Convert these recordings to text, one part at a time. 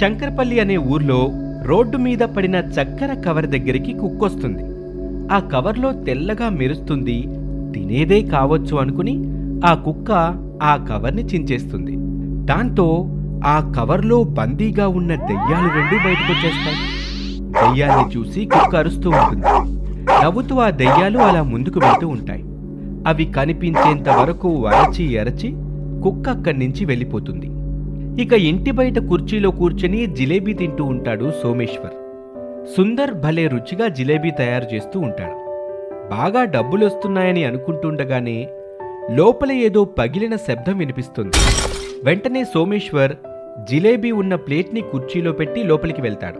శంకరపల్లి అనే ఊర్లో రోడ్డు మీద పడిన చక్కెర కవర్ దగ్గరికి కుక్కొస్తుంది ఆ కవర్లో తెల్లగా మెరుస్తుంది తినేదే కావచ్చు అనుకుని ఆ కుక్క ఆ కవర్ని చించేస్తుంది దాంతో ఆ కవర్లో బందీగా ఉన్న దెయ్యాలు రెండు బయటకొచ్చేస్తాయి దెయ్యాల్ని చూసి కుక్క అరుస్తూ ఉంటుంది నవ్వుతూ ఆ దెయ్యాలు అలా ముందుకు వెళ్తూ ఉంటాయి అవి కనిపించేంత వరకు అరచి ఎరచి కుక్క అక్కడి నుంచి వెళ్ళిపోతుంది ఇక ఇంటి బయట కుర్చీలో కూర్చొని జిలేబీ తింటూ ఉంటాడు సోమేశ్వర్ సుందర్ భలే రుచిగా జిలేబీ తయారు చేస్తూ ఉంటాడు బాగా డబ్బులొస్తున్నాయని అనుకుంటుండగానే లోపల ఏదో పగిలిన శబ్దం వినిపిస్తుంది వెంటనే సోమేశ్వర్ జిలేబీ ఉన్న ప్లేట్ని కుర్చీలో పెట్టి లోపలికి వెళ్తాడు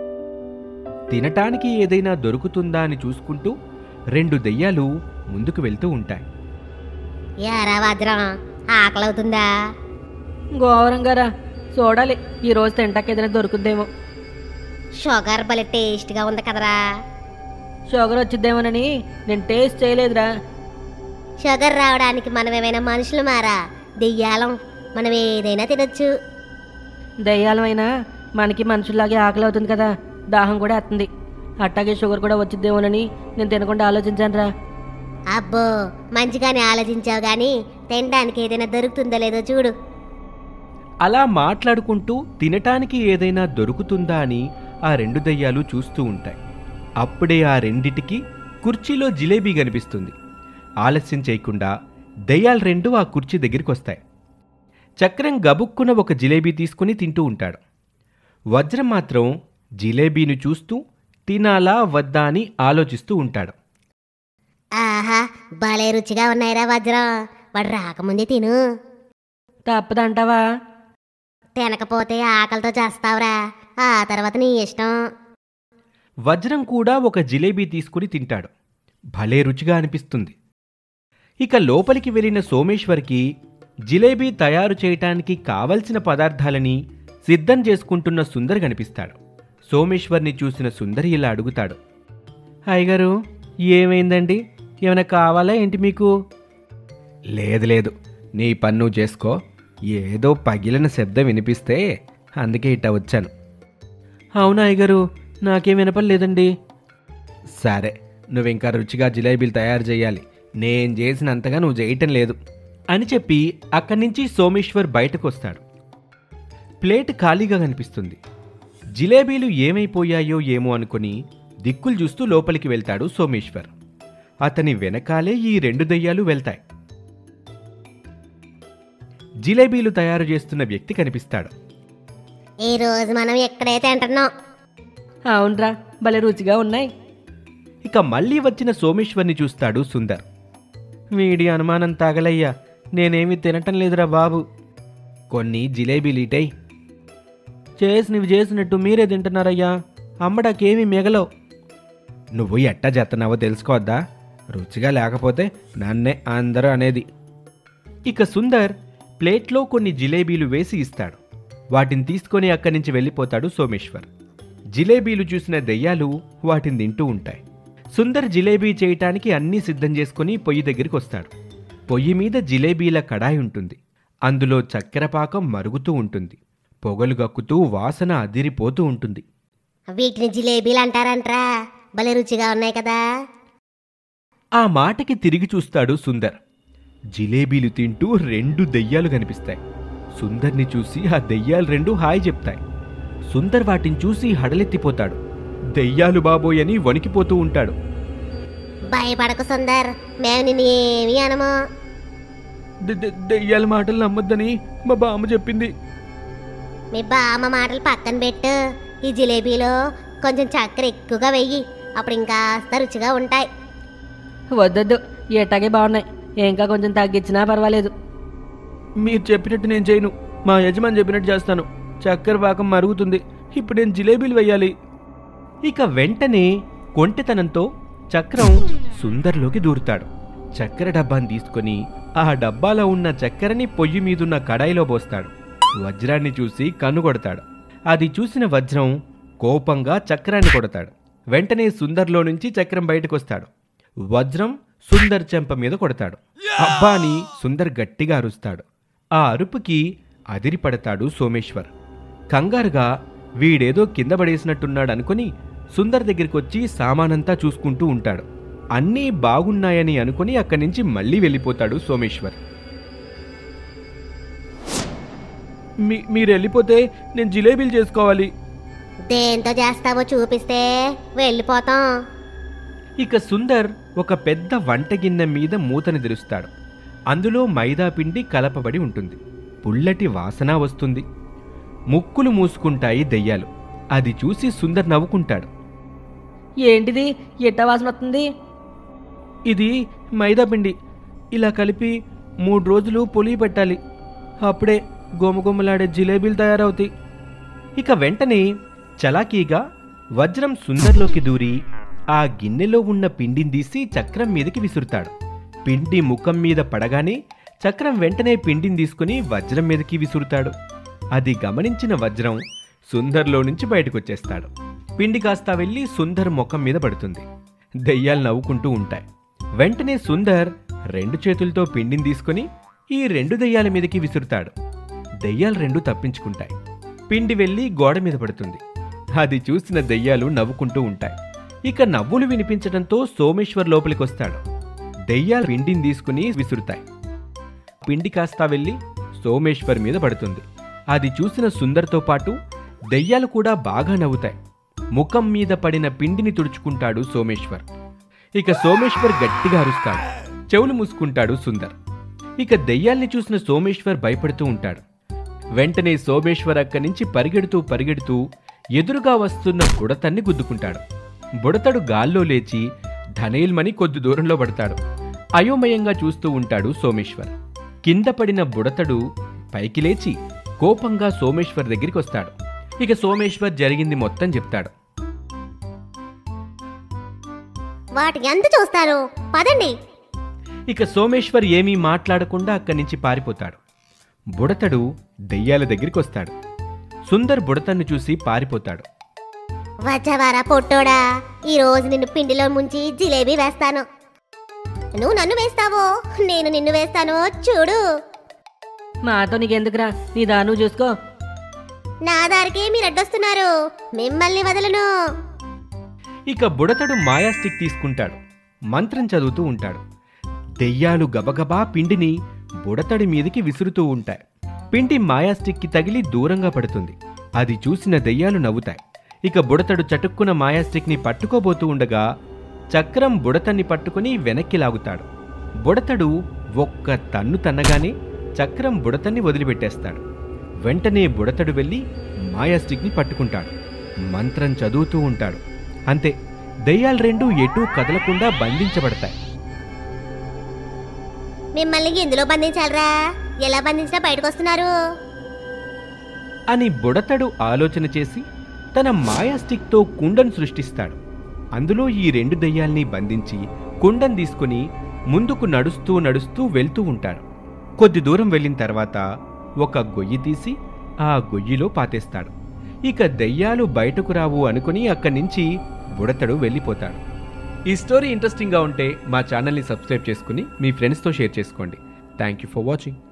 తినటానికి ఏదైనా దొరుకుతుందా అని చూసుకుంటూ రెండు దెయ్యాలు ముందుకు వెళ్తూ ఉంటాయి యారా వజ్రం ఆకలవుతుందా గోవరంగారా చూడాలి ఈ రోజు తింటాక ఏదైనా దొరుకుద్దేమో షుగర్ భలే టేస్ట్గా ఉంది కదరా షుగర్ వచ్చిద్దేమోనని నేను టేస్ట్ చేయలేదురా షుగర్ రావడానికి మనం ఏమైనా మనుషులు మారా దెయ్యాలం మనం ఏదైనా తినొచ్చు దయ్యాలమైనా మనకి మనుషుల్లాగే ఆకలి అవుతుంది కదా దాహం కూడా వస్తుంది అట్టాగే షుగర్ కూడా వచ్చిద్దేమోనని నేను తినకుండా ఆలోచించానురా అబ్బో మంచిగానే ఆలోచించావు గాని తినడానికి ఏదైనా దొరుకుతుందో లేదో చూడు అలా మాట్లాడుకుంటూ తినటానికి ఏదైనా దొరుకుతుందా అని ఆ రెండు దయ్యాలు చూస్తూ ఉంటాయి అప్పుడే ఆ రెండిటికి కుర్చీలో జిలేబీ కనిపిస్తుంది ఆలస్యం చేయకుండా దయ్యాలు రెండు ఆ కుర్చీ దగ్గరికి వస్తాయి చక్రం గబుక్కున ఒక జిలేబీ తీసుకుని తింటూ ఉంటాడు వజ్రం మాత్రం జిలేబీని చూస్తూ తినాలా వద్దా అని ఆలోచిస్తూ ఉంటాడు ఆహా భలే రుచిగా ఉన్నాయిరా వజ్రం వాడు రాకముందే తిను తప్పదంటావా తినకపోతే ఆకలితో చేస్తావురా ఆ తర్వాత నీ ఇష్టం వజ్రం కూడా ఒక జిలేబీ తీసుకుని తింటాడు భలే రుచిగా అనిపిస్తుంది ఇక లోపలికి వెళ్ళిన సోమేశ్వర్కి జిలేబీ తయారు చేయటానికి కావలసిన పదార్థాలని సిద్ధం చేసుకుంటున్న సుందర్ కనిపిస్తాడు సోమేశ్వర్ని చూసిన సుందరి ఇలా అడుగుతాడు అయ్యగారు ఏమైందండి ఏమైనా కావాలా ఏంటి మీకు లేదు లేదు నీ పన్ను చేసుకో ఏదో పగిలిన శబ్దం వినిపిస్తే అందుకే ఇట్ట వచ్చాను అవునా అయ్యగారు నాకేం వినపడలేదండి సరే నువ్వు ఇంకా రుచిగా జిలేబీలు తయారు చేయాలి నేను చేసినంతగా నువ్వు చేయటం లేదు అని చెప్పి అక్కడి నుంచి సోమేశ్వర్ బయటకు వస్తాడు ప్లేట్ ఖాళీగా కనిపిస్తుంది జిలేబీలు ఏమైపోయాయో ఏమో అనుకుని దిక్కులు చూస్తూ లోపలికి వెళ్తాడు సోమేశ్వర్ అతని వెనకాలే ఈ రెండు దయ్యాలు వెళ్తాయి జిలేబీలు తయారు చేస్తున్న వ్యక్తి కనిపిస్తాడు ఈ రోజు మనం ఎక్కడే తింటున్నాం అవునరా భలే రుచిగా ఉన్నాయి ఇక మళ్ళీ వచ్చిన సోమేశ్వర్ని చూస్తాడు సుందర్ వీడి అనుమానం తాగలయ్యా నేనేమి తినటం లేదురా బాబు కొన్ని జిలేబీలీటై చేసినవి చేసినట్టు మీరే తింటున్నారయ్యా అమ్మడాకేమీ మిగలవు నువ్వు ఎట్టా చేస్తున్నావో తెలుసుకోవద్దా రుచిగా లేకపోతే నన్నే అందరూ అనేది ఇక సుందర్ ప్లేట్లో కొన్ని జిలేబీలు వేసి ఇస్తాడు వాటిని తీసుకొని అక్కడి నుంచి వెళ్ళిపోతాడు సోమేశ్వర్ జిలేబీలు చూసిన దెయ్యాలు వాటిని తింటూ ఉంటాయి సుందర్ జిలేబీ చేయటానికి అన్నీ సిద్ధం చేసుకుని పొయ్యి దగ్గరికి వస్తాడు పొయ్యి మీద జిలేబీల కడాయి ఉంటుంది అందులో చక్కెర పాకం మరుగుతూ ఉంటుంది పొగలు గక్కుతూ వాసన అదిరిపోతూ ఉంటుంది వీటిని జిలేబీలు అంటారంట్రా భలే రుచిగా ఉన్నాయి కదా ఆ మాటకి తిరిగి చూస్తాడు సుందర్ జిలేబీలు తింటూ రెండు దెయ్యాలు కనిపిస్తాయి సుందర్ని చూసి ఆ దెయ్యాలు రెండు హాయ్ చెప్తాయి సుందర్ వాటిని చూసి హడలెత్తిపోతాడు దెయ్యాలు బాబోయ్ అని వణికిపోతూ ఉంటాడు భయపడకు సుందర్ మేము నిన్ను ఏమీ అనము "దె- దె- దెయ్యాల మాటలు నమ్మొద్దని మా బామ్మ చెప్పింది మీ బామ్మ మాటలు పక్కన పెట్టు ఈ జిలేబీలో కొంచెం చక్కెర ఎక్కువగా వెయ్యి అప్పుడు ఇంకాస్త రుచిగా ఉంటాయి వద్దొద్దు ఎట్టాగే బాగున్నాయి ఇంకా కొంచెం తగ్గించినా పర్వాలేదు మీరు చెప్పినట్టు నేను చేయను మా యజమాని చెప్పినట్టు చేస్తాను చక్కెర పాకం మరుగుతుంది ఇప్పుడు నేను జిలేబీలు వేయాలి ఇక వెంటనే కొంటెతనంతో చక్రం సుందర్లోకి దూరుతాడు చక్కెర డబ్బాని తీసుకొని ఆ డబ్బాలో ఉన్న చక్కెరని పొయ్యి మీదున్న కడాయిలో పోస్తాడు వజ్రాన్ని చూసి కన్ను కొడతాడు అది చూసిన వజ్రం కోపంగా చక్రాన్ని కొడతాడు వెంటనే సుందర్లో నుంచి చక్రం బయటకొస్తాడు వజ్రం సుందర్ చెంప మీద కొడతాడు అబ్బా అని సుందర్ గట్టిగా అరుస్తాడు ఆ అరుపుకి అదిరిపడతాడు సోమేశ్వర్ కంగారుగా వీడేదో కింద పడేసినట్టున్నాడు అనుకుని సుందర్ దగ్గరికి వచ్చి సామానంతా చూసుకుంటూ ఉంటాడు అన్నీ బాగున్నాయని అనుకుని అక్కడి నుంచి మళ్ళీ వెళ్ళిపోతాడు సోమేశ్వర్ మీ మీరు వెళ్ళిపోతే నేను జిలేబీలు చేసుకోవాలి దేంతో చేస్తావో చూపిస్తే వెళ్ళిపోతాం ఇక సుందర్ ఒక పెద్ద వంట గిన్నె మీద మూతని తెరుస్తాడు అందులో మైదా పిండి కలపబడి ఉంటుంది పుల్లటి వాసన వస్తుంది ముక్కులు మూసుకుంటాయి దెయ్యాలు అది చూసి సుందర్ నవ్వుకుంటాడు ఏంటిది ఎట్ట వాసన వస్తుంది ఇది మైదా పిండి ఇలా కలిపి మూడు రోజులు పొలి పెట్టాలి అప్పుడే గోమగోమలాడే జిలేబీలు తయారవుతాయి ఇక వెంటనే చలాకీగా వజ్రం సుందర్లోకి దూరి ఆ గిన్నెలో ఉన్న పిండిని తీసి చక్రం మీదకి విసురుతాడు పిండి ముఖం మీద పడగానే చక్రం వెంటనే పిండిని తీసుకుని వజ్రం మీదకి విసురుతాడు అది గమనించిన వజ్రం సుందర్లో నుంచి బయటకొచ్చేస్తాడు పిండి కాస్త వెళ్ళి సుందర్ ముఖం మీద పడుతుంది దెయ్యాలు నవ్వుకుంటూ ఉంటాయి వెంటనే సుందర్ రెండు చేతులతో పిండిని తీసుకుని ఈ రెండు దెయ్యాల మీదకి విసురుతాడు దెయ్యాలు రెండు తప్పించుకుంటాయి పిండి వెళ్ళి గోడ మీద పడుతుంది అది చూసిన దెయ్యాలు నవ్వుకుంటూ ఉంటాయి ఇక నవ్వులు వినిపించడంతో సోమేశ్వర్ లోపలికొస్తాడు దెయ్యాలు పిండిని తీసుకుని విసురుతాయి పిండి కాస్త వెళ్ళి సోమేశ్వర్ మీద పడుతుంది అది చూసిన సుందర్తో పాటు దెయ్యాలు కూడా బాగా నవ్వుతాయి ముఖం మీద పడిన పిండిని తుడుచుకుంటాడు సోమేశ్వర్ ఇక సోమేశ్వర్ గట్టిగా అరుస్తాడు చెవులు మూసుకుంటాడు సుందర్ ఇక దెయ్యాల్ని చూసిన సోమేశ్వర్ భయపడుతూ ఉంటాడు వెంటనే సోమేశ్వర్ అక్కడి నుంచి పరిగెడుతూ పరిగెడుతూ ఎదురుగా వస్తున్న బుడతన్ని గుద్దుకుంటాడు బుడతడు గాల్లో లేచి ధనేల్మని కొద్ది దూరంలో పడతాడు అయోమయంగా చూస్తూ ఉంటాడు సోమేశ్వర్ కింద పడిన బుడతడు పైకి లేచి కోపంగా సోమేశ్వర్ దగ్గరికి వస్తాడు ఇక సోమేశ్వర్ జరిగింది మొత్తం చెప్తాడు వాటికి ఎంత చూస్తారు పదండి ఇక సోమేశ్వర్ ఏమీ మాట్లాడకుండా అక్కడి నుంచి పారిపోతాడు బుడతడు దెయ్యాల దగ్గరికి వస్తాడు సుందర్ బుడతన్ని చూసి పారిపోతాడు వచ్చావారా పొట్టోడా ఈ రోజు నిన్ను పిండిలో ముంచి జిలేబీ వేస్తాను నువ్వు నన్ను వేస్తావో నేను నిన్ను వేస్తాను చూడు మాతో నీకెందుకురా నీ దాను చూసుకో నా దారికి మీరు అడ్డొస్తున్నారు మిమ్మల్ని వదలను ఇక బుడతడు మాయా స్టిక్ తీసుకుంటాడు మంత్రం చదువుతూ ఉంటాడు దెయ్యాలు గబగబా పిండిని బుడతడి మీదికి విసురుతూ ఉంటాయి పిండి మాయా స్టిక్కి తగిలి దూరంగా పడుతుంది అది చూసిన దెయ్యాలు నవ్వుతాయి ఇక బుడతడు చటుక్కున మాయా స్టిక్ని పట్టుకోబోతూ ఉండగా చక్రం బుడతన్ని పట్టుకుని వెనక్కి లాగుతాడు బుడతడు ఒక్క తన్ను తన్నగానే చక్రం బుడతన్ని వదిలిపెట్టేస్తాడు వెంటనే బుడతడు వెళ్ళి మాయా స్టిక్ని పట్టుకుంటాడు మంత్రం చదువుతూ ఉంటాడు అంతే దెయ్యాలు రెండు ఎటూ కదలకుండా బంధించబడతాయి మిమ్మల్ని ఎందులో బంధించాలరా ఎలా బంధించినా బయటకు వస్తున్నారు అని బుడతడు ఆలోచన చేసి తన మాయా స్టిక్తో కుండను సృష్టిస్తాడు అందులో ఈ రెండు దెయ్యాల్ని బంధించి కుండను తీసుకుని ముందుకు నడుస్తూ నడుస్తూ వెళ్తూ ఉంటాడు కొద్ది దూరం వెళ్ళిన తర్వాత ఒక గొయ్యి తీసి ఆ గొయ్యిలో పాతేస్తాడు ఇక దెయ్యాలు బయటకు రావు అనుకుని అక్కడి నుంచి బుడతడు వెళ్ళిపోతాడు ఈ స్టోరీ ఇంట్రెస్టింగ్గా ఉంటే మా ఛానల్ని సబ్స్క్రైబ్ చేసుకుని మీ ఫ్రెండ్స్తో షేర్ చేసుకోండి థ్యాంక్ యూ ఫర్ వాచింగ్